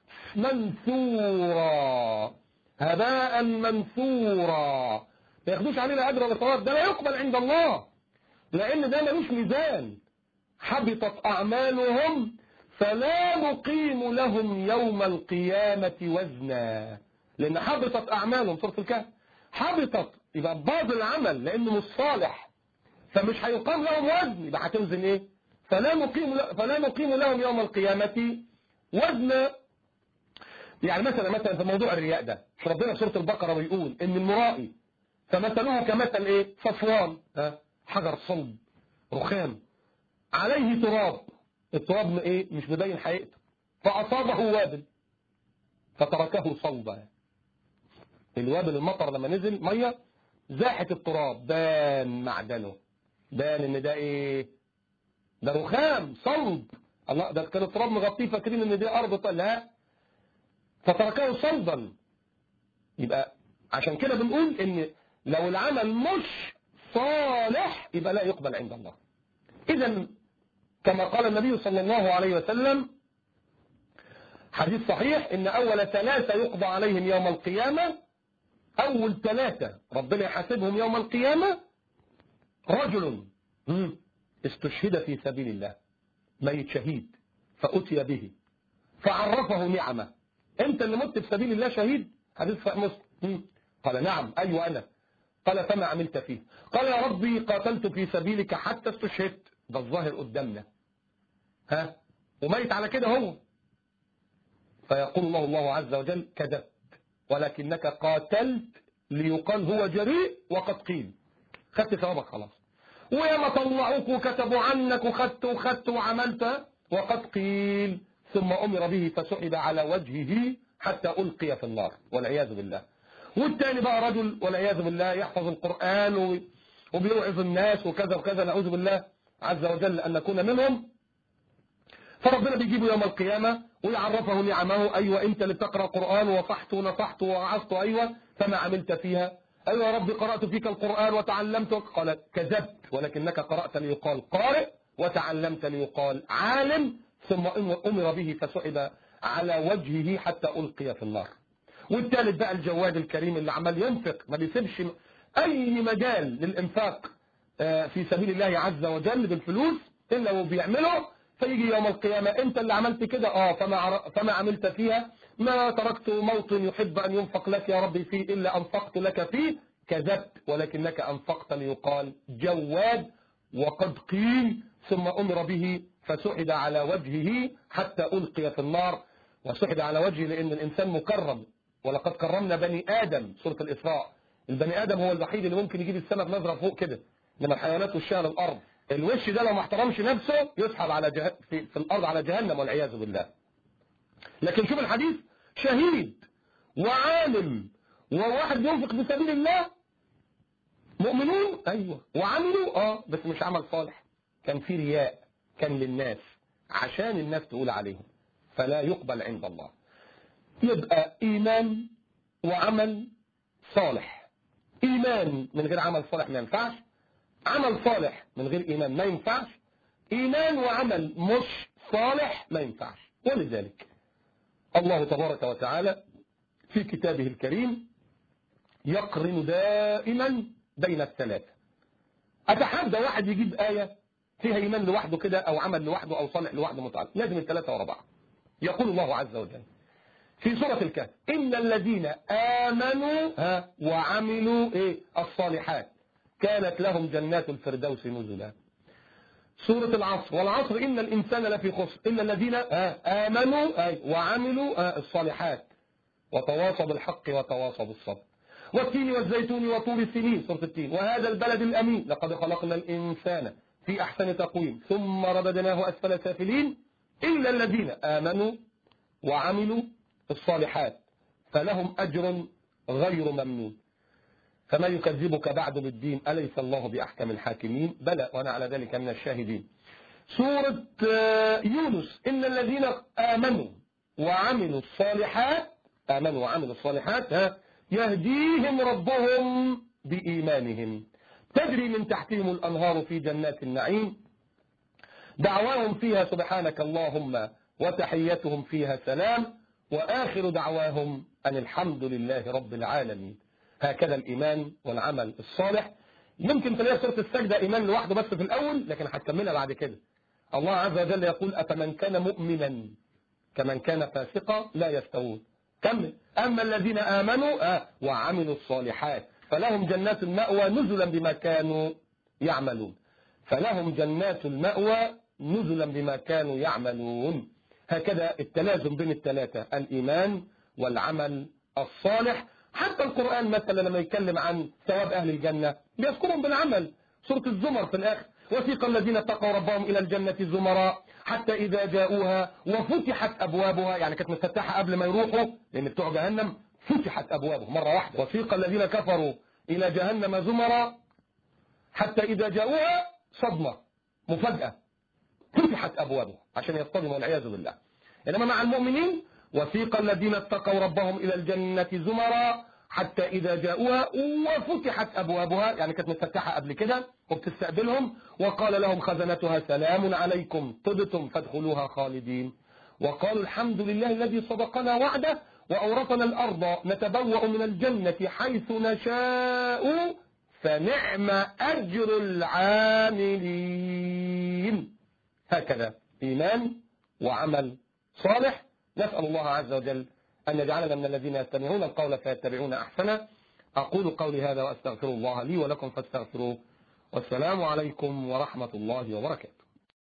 منثورا هباء منثورا ما ياخدوش علينا اجر ولا ثواب ده لا يقبل عند الله لان ده ملوش ميزان حبطت اعمالهم فلا نقيم لهم يوم القيامة وزنا لان حبطت اعمالهم سورة الكهف حبطت يبقى باظ العمل لانه مش صالح فمش هيقام لهم وزن يبقى هتوزن ايه فلا نقيم فلا نقيم لهم يوم القيامة وزنا يعني مثلا مثلا في موضوع الرياء ده مش ربنا في سوره البقره بيقول ان المرائي فمثله كمثل ايه صفوان ها حجر صلب رخام عليه تراب التراب ايه مش مبين حقيقته فاصابه وابل فتركه صلبا الوابل المطر لما نزل ميه زاحت التراب بان معدنه بان ان ده ايه ده رخام صلب الله ده كان التراب مغطيه فاكرين ان دي ارض لا فتركه صلبا يبقى عشان كده بنقول ان لو العمل مش صالح يبقى لا يقبل عند الله إذا كما قال النبي صلى الله عليه وسلم حديث صحيح إن أول ثلاثة يقضى عليهم يوم القيامة أول ثلاثة ربنا يحاسبهم يوم القيامة رجل مم. استشهد في سبيل الله ميت شهيد فأتي به فعرفه نعمة أنت اللي مت في سبيل الله شهيد حديث صحيح مسلم مم. قال نعم أيوة أنا قال فما عملت فيه قال يا ربي قاتلت في سبيلك حتى استشهدت ده الظاهر قدامنا ها وميت على كده هو فيقول الله الله عز وجل كذبت ولكنك قاتلت ليقال هو جريء وقد قيل خدت ثوابك خلاص وياما طلعوك وكتبوا عنك وخدت وخدت وعملت وقد قيل ثم أمر به فسحب على وجهه حتى ألقي في النار والعياذ بالله والتاني بقى رجل والعياذ بالله يحفظ القرآن و- وبيوعظ الناس وكذا وكذا نعوذ بالله عز وجل أن نكون منهم فربنا بيجيبه يوم القيامة ويعرفه نعمه أيوة أنت اللي بتقرأ قرآن وصحت ونصحت ووعظت أيوة فما عملت فيها أيوة يا ربي قرأت فيك القرآن وتعلمت قال كذبت ولكنك قرأت ليقال قارئ وتعلمت ليقال عالم ثم أمر به فسحب على وجهه حتى ألقي في النار والثالث بقى الجواد الكريم اللي عمال ينفق ما بيسيبش أي مجال للإنفاق آه، في سبيل الله عز وجل بالفلوس إلا وبيعمله فيجي يوم القيامة أنت اللي عملت كده آه فما, عر- فما عملت فيها ما تركت موطن يحب أن ينفق لك يا ربي فيه إلا أنفقت لك فيه كذبت ولكنك أنفقت ليقال جواد وقد قيل ثم أمر به فسحد على وجهه حتى ألقي في النار وسحد على وجهه لأن الإنسان مكرم ولقد كرمنا بني آدم سورة الإسراء البني آدم هو الوحيد اللي ممكن يجيب السماء بنظرة فوق كده لما الحيوانات وشها للأرض الوش ده لو ما احترمش نفسه يسحب على جه... في... في الأرض على جهنم والعياذ بالله لكن شوف الحديث شهيد وعالم وواحد ينفق في سبيل الله مؤمنون ايوه وعملوا اه بس مش عمل صالح كان في رياء كان للناس عشان الناس تقول عليهم فلا يقبل عند الله يبقى ايمان وعمل صالح ايمان من غير عمل صالح ما ينفعش عمل صالح من غير ايمان ما ينفعش ايمان وعمل مش صالح ما ينفعش ولذلك الله تبارك وتعالى في كتابه الكريم يقرن دائما بين الثلاثة أتحدى واحد يجيب آية فيها إيمان لوحده كده أو عمل لوحده أو صالح لوحده متعلق لازم الثلاثة ورا بعض يقول الله عز وجل في سورة الكهف إن الذين آمنوا ها وعملوا إيه الصالحات كانت لهم جنات الفردوس نزلا سورة العصر والعصر إن الإنسان لفي خسر إلا الذين ها آمنوا أي وعملوا ها الصالحات وتواصوا بالحق وتواصوا بالصبر والتين والزيتون وطور السنين سورة التين وهذا البلد الأمين لقد خلقنا الإنسان في أحسن تقويم ثم رددناه أسفل سافلين إلا الذين آمنوا وعملوا الصالحات فلهم أجر غير ممنون فما يكذبك بعد بالدين أليس الله بأحكم الحاكمين بلى وأنا على ذلك من الشاهدين سورة آه، يونس إن الذين آمنوا وعملوا الصالحات آمنوا وعملوا الصالحات ها يهديهم ربهم بإيمانهم تجري من تحتهم الأنهار في جنات النعيم دعواهم فيها سبحانك اللهم وتحيتهم فيها سلام وآخر دعواهم أن الحمد لله رب العالمين هكذا الإيمان والعمل الصالح يمكن تلاقي سورة السجدة إيمان لوحده بس في الأول لكن هتكملها بعد كده الله عز وجل يقول أفمن كان مؤمنا كمن كان فاسقا لا يستوون كمل أما الذين آمنوا آه وعملوا الصالحات فلهم جنات المأوى نزلا بما كانوا يعملون فلهم جنات المأوى نزلا بما كانوا يعملون هكذا التلازم بين الثلاثة الإيمان والعمل الصالح حتى القرآن مثلا لما يتكلم عن ثواب أهل الجنة بيذكرهم بالعمل سورة الزمر في الآخر وثيق الذين اتقوا ربهم إلى الجنة زمراء حتى إذا جاءوها وفتحت أبوابها يعني كانت مفتحة قبل ما يروحوا لأن بتوع جهنم فتحت أبوابها مرة واحدة وثيق الذين كفروا إلى جهنم زمراء حتى إذا جاءوها صدمة مفاجأة فتحت أبوابها عشان يصطدموا والعياذ بالله إنما مع المؤمنين وثيق الذين اتقوا ربهم إلى الجنة زمرا حتى إذا جاءوها وفتحت أبوابها يعني كانت مفتحة قبل كده وبتستقبلهم وقال لهم خزنتها سلام عليكم طبتم فادخلوها خالدين وقالوا الحمد لله الذي صدقنا وعده وأورثنا الأرض نتبوأ من الجنة حيث نشاء فنعم أجر العاملين هكذا إيمان وعمل صالح نسأل الله عز وجل أن يجعلنا من الذين يستمعون القول فيتبعون أحسنه أقول قولي هذا وأستغفر الله لي ولكم فاستغفروه والسلام عليكم ورحمة الله وبركاته